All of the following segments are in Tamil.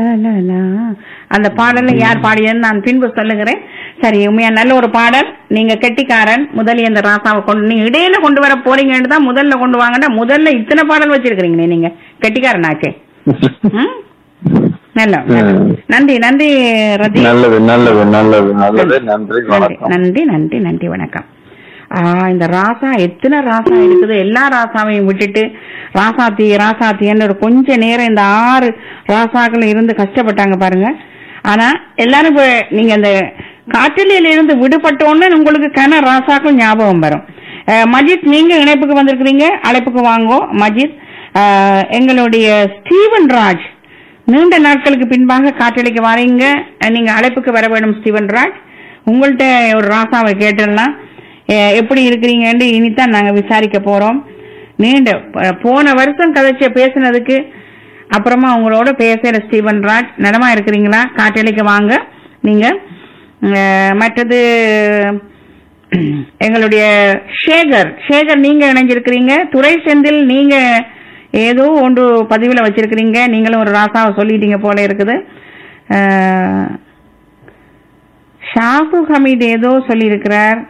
லலலா. அந்த பாடலை யார் பாடியதுன்னு நான் பின்பு சொல்லுகிறேன் சரி உண்மையா நல்ல ஒரு பாடல் நீங்க கெட்டிக்காரன் முதலில் இந்த ராசாவை கொண்டு நீங்க இடையில கொண்டு வர போறீங்கன்னு தான் முதல்ல கொண்டு வாங்கடா முதல்ல இத்தனை பாடல் வச்சிருக்கிறீங்களே நீங்க கெட்டிக்காரன் ஆச்சே ம்? நல்ல நல்ல. ம். நன்றி நன்றி ரதி நல்லது நல்லது நல்லது நல்லது நன்றி நன்றி வணக்கம் நன்றி நன்றி நன்றி வணக்கம் ஆ, இந்த ராசா எத்தனை ராசா இருக்குது எல்லா ராசாவையும் விட்டுட்டு ராசாத்தி ராசாத்தின்னு ஒரு கொஞ்ச நேரம் இந்த ஆறு ராசாக்கள் இருந்து கஷ்டப்பட்டாங்க பாருங்க ஆனா எல்லாரும் இப்ப நீங்க அந்த காற்றலியில இருந்து விடுபட்டோன்னு உங்களுக்கு கன ராசாக்கள் ஞாபகம் வரும் அஹ், மஜித் நீங்க இணைப்புக்கு வந்திருக்கிறீங்க அழைப்புக்கு வாங்கோ மஜித் அஹ், எங்களுடைய ஸ்டீவன் ராஜ் நீண்ட நாட்களுக்கு பின்பாக காற்றலைக்கு வரீங்க அஹ், நீங்க அழைப்புக்கு வர வேண்டும் ஸ்டீவன் ராஜ் உங்கள்ட்ட ஒரு ராசாவை கேட்டுடலாம் அஹ், எப்படி இருக்கிறீங்கன்னு இனித்தான் நாங்க விசாரிக்க போறோம் நீண்ட ப- போன வருஷம் கதைச்ச பேசுனதுக்கு அப்புறமா உங்களோட பேசுற ஸ்டீவன் ராஜ் நலமா இருக்கிறீங்களா காற்றலைக்கு வாங்க நீங்க அஹ், மற்றது எங்களுடைய சேகர் சேகர் நீங்க இணைஞ்சிருக்கிறீங்க துறை செந்தில் நீங்க ஏதோ ஒன்று பதிவுல வச்சிருக்கிறீங்க நீங்களும் ஒரு ராசாவை சொல்லிட்டீங்க போல இருக்குது அஹ், ஷாஃபு ஹமீத் ஏதோ சொல்லியிருக்கிறார்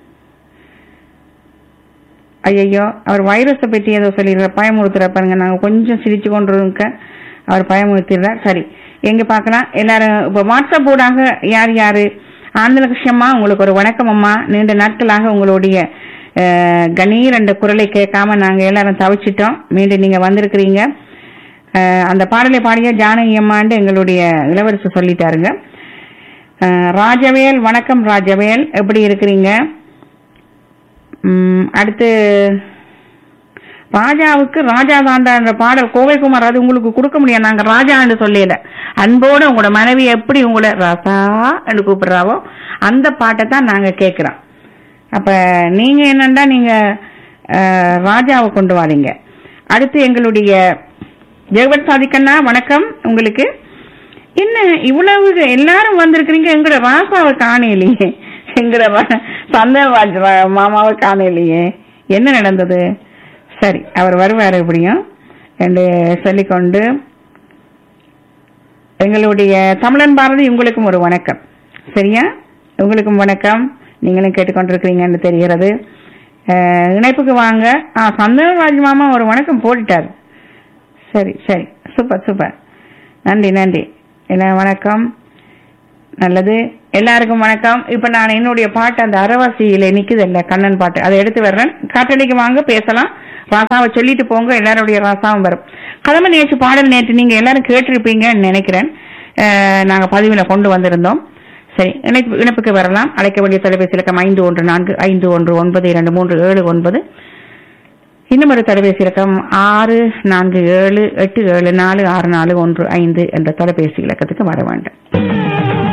ஐயையோ அவர் வைரஸை பற்றி ஏதோ சொல்லியிருக்கார் பயமுறுத்துற பாருங்க நாங்க கொஞ்சம் சிரிச்சு கொண்டு இருக்க அவர் பயமுறுத்திடுறார் சரி எங்க பார்க்கலாம் எல்லாரும் இப்ப வாட்ஸ்அப் ஊடாக யார் யாரு ஆனந்தலட்சுமம்மா உங்களுக்கு ஒரு வணக்கம் அம்மா நீண்ட நாட்களாக உங்களுடைய அஹ், கணீர் என்ற குரலை கேட்காம நாங்க எல்லாரும் தவிச்சிட்டோம் மீண்டும் நீங்க வந்திருக்கிறீங்க அஹ், அந்த பாடலை பாடிய ஜானகி அம்மாண்டு எங்களுடைய இளவரசு சொல்லிட்டாருங்க அஹ், ராஜவேல் வணக்கம் ராஜவேல் எப்படி இருக்கிறீங்க ம், அடுத்து ராஜாவுக்கு ராஜா தாண்டான்ற பாடல் கோவைக்குமார் அது உங்களுக்கு கொடுக்க முடியாது நாங்க ராஜான்னு சொல்லல அன்போட உங்களோட மனைவி எப்படி உங்களை ராசா என்று கூப்பிடுறாவோ அந்த பாட்டை தான் நாங்க கேட்கிறோம் அப்ப நீங்க என்னண்டா நீங்க அஹ், ராஜாவை கொண்டு வாரீங்க அடுத்து எங்களுடைய ஜெகவத் சாதிக்கண்ணா வணக்கம் உங்களுக்கு என்ன இவ்வளவு எல்லாரும் வந்திருக்கிறீங்க எங்கட ராசாவை காணலையே எங்கட வ- சந்தனராஜ் ர- மாமாவை காணலையே என்ன நடந்தது சரி அவர் வருவார் எப்படியும் என்று சொல்லிக்கொண்டு எங்களுடைய தமிழன் பாரதி உங்களுக்கும் ஒரு வணக்கம் சரியா உங்களுக்கும் வணக்கம் நீங்களும் கேட்டுக்கொண்டிருக்கிறீங்கன்னு தெரிகிறது அஹ், இணைப்புக்கு வாங்க ஆ சந்தனராஜ் மாமா ஒரு வணக்கம் போட்டுட்டார் சரி சரி சூப்பர் சூப்பர் நன்றி நன்றி என்ன வணக்கம் நல்லது எல்லாருக்கும் வணக்கம் இப்ப நான் என்னுடைய பாட்டு அந்த அரவாசியில நிக்குது இல்ல கண்ணன் பாட்டு அதை எடுத்து வர்றேன் காற்றடிக்கு வாங்க பேசலாம் ராசாவை சொல்லிட்டு போங்க எல்லாருடைய ராசாவும் வரும் கதம நேற்று பாடல் நேற்று நீங்க எல்லாரும் கேட்டிருப்பீங்கன்னு நினைக்கிறேன் அஹ், நாங்க பதிவுல கொண்டு வந்திருந்தோம் சரி இணைப்பு இணைப்புக்கு வரலாம் அழைக்க வேண்டிய தொலைபேசி இலக்கம் ஐந்து ஒன்று நான்கு ஐந்து ஒன்று ஒன்பது இரண்டு மூன்று ஏழு ஒன்பது இன்னும் ஒரு தொலைபேசி இலக்கம் ஆறு நான்கு ஏழு எட்டு ஏழு நாலு ஆறு நாலு ஒன்று ஐந்து என்ற தொலைபேசி இலக்கத்துக்கு வர வேண்டும்